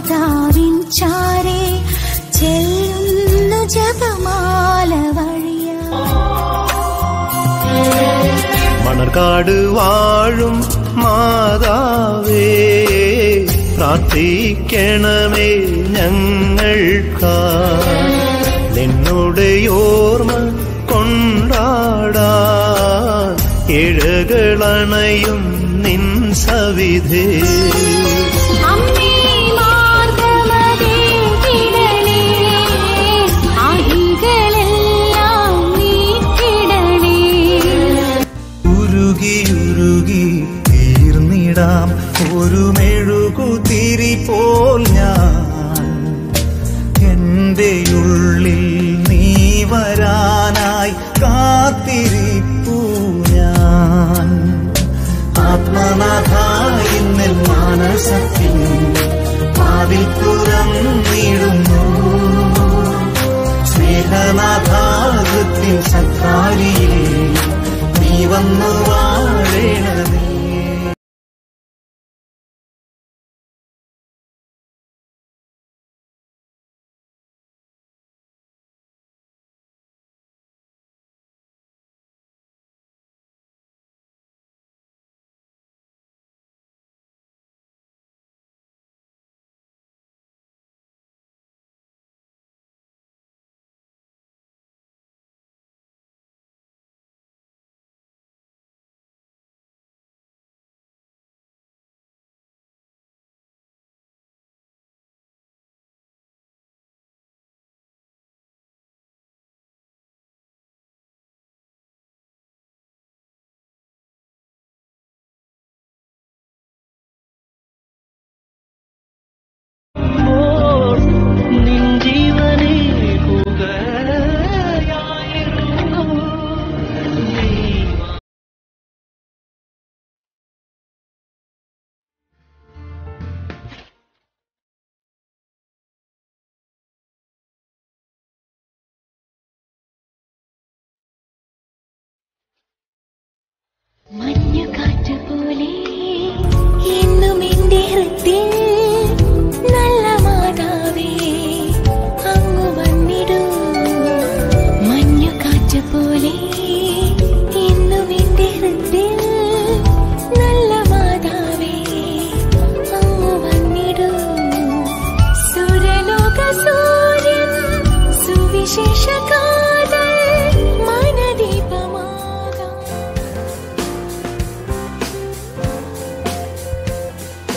മാതാവിൻ ചാരേ ചെല്ലുന്നു ജപമാല വഴിയാ മണർകാട് വാഴും മാതാവേ പ്രാർത്ഥിക്കണമേ ഞങ്ങൾക്കാ നിന്നുടെ ഓർമ്മ കൊണ്ടാടാൻ ഇഴകളണയും നിൻ സവിധേ അമ്മേ മാർഗമതേ കിടണേ ആഹികളെല്ലാം നീക്കിടണേ ഉരുകിയുരുകി തീർന്നിടാം ഒരു മെഴുകുതിരി പോൽ ഞാൻ എന്റെ ഉള്ളിൽ നീ വരാനായി കാത്തിരിപ്പൂ ഞാൻ ആത്മനാഥ ഇന്നൽ മാനസത്തിൽ പാതിൽ തുറന്നിടുന്നു സ്നേഹനാഥാകൃത്തിൽ സക്കാരിയിൽ നീ വന്നു വാഴണമേ നിൻ ജീവനേ പുകയായിരുന്നു നീ മഞ്ഞുകാറ്റ് പോലെ